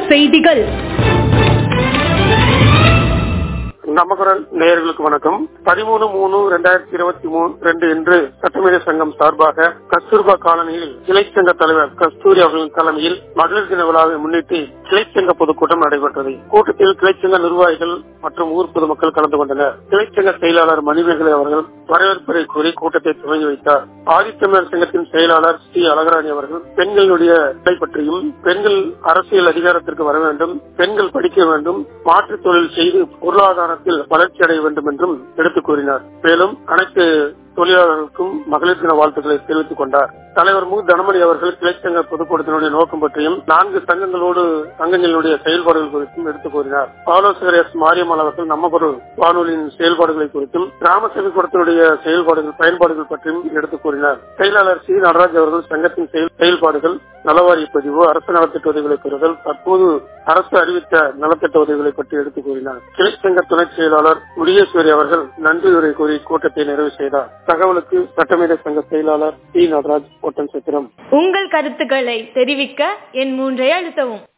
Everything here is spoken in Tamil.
செய்திகள் நமக்குரல் நேயர்களுக்கு வணக்கம் பதிமூணு மூணு ரெண்டாயிரத்தி இருபத்தி மூணு ரெண்டு இன்று சட்டமேதை சங்கம் சார்பாக கஸ்தூர்பா காலனியில் கிளைச்சங்க தலைவர் கஸ்தூரி அவர்களின் தலைமையில் மகளிர் தின விழாவை முன்னிட்டு கிளைச்சங்க பொதுக்கூட்டம் நடைபெற்றது கூட்டத்தில் கிளைச்சங்க நிர்வாகிகள் மற்றும் ஊர் பொதுமக்கள் கலந்து கொண்டனர் கிளைச்சங்க செயலாளர் மணிமேகலை அவர்கள் வரவேற்புரை கூறி கூட்டத்தை துவங்கி வைத்தார் ஆதித்தமிழர் சங்கத்தின் செயலாளர் ஸ்ரீ அழகராணி அவர்கள் பெண்களுடைய நிலை பற்றியும் பெண்கள் அரசியல் அதிகாரத்திற்கு வர வேண்டும் பெண்கள் படிக்க வேண்டும் மாற்றுத் தொழில் செய்து பொருளாதாரத்தில் வளர்ச்சி அடைய வேண்டும் என்றும் எடுத்துக் கூறினார் மேலும் அனைத்து தொழிலாளர்களுக்கும் மகளிர் தின வாழ்த்துக்களை தெரிவித்துக் கொண்டார் தலைவர் மு தனமணி அவர்கள் கிளைச்சங்க பொதுக்கூட்டத்தினுடைய நோக்கம் பற்றியும் நான்கு சங்கங்களோடு சங்கங்களுடைய செயல்பாடுகள் குறித்தும் எடுத்துக் கூறினார் ஆலோசகர் எஸ் மாரியம்மாள் அவர்கள் நம்ம பொருள் வானொலியின் செயல்பாடுகளை குறித்தும் கிராம சபை கூடத்தினுடைய செயல்பாடுகள் பயன்பாடுகள் பற்றியும் எடுத்துக் கூறினார் செயலாளர் சி நடராஜ் அவர்கள் சங்கத்தின் செயல்பாடுகள் நலவாரிய பதிவு அரசு நலத்திட்ட உதவிகளை பெறுதல் தற்போது அரசு அறிவித்த நலத்திட்ட உதவிகளை பற்றி எடுத்துக் கூறினார் கிளைச்சங்க துணை செயலாளர் முடியேஸ்வரி அவர்கள் நன்றியுரை கூறி கூட்டத்தை நிறைவு செய்தார் தகவலுக்கு சட்டமேதை சங்க செயலாளர் சி நடராஜ் ஒட்டன் சித்திரம் உங்கள் கருத்துக்களை தெரிவிக்க என் மூன்றை அழுத்தவும்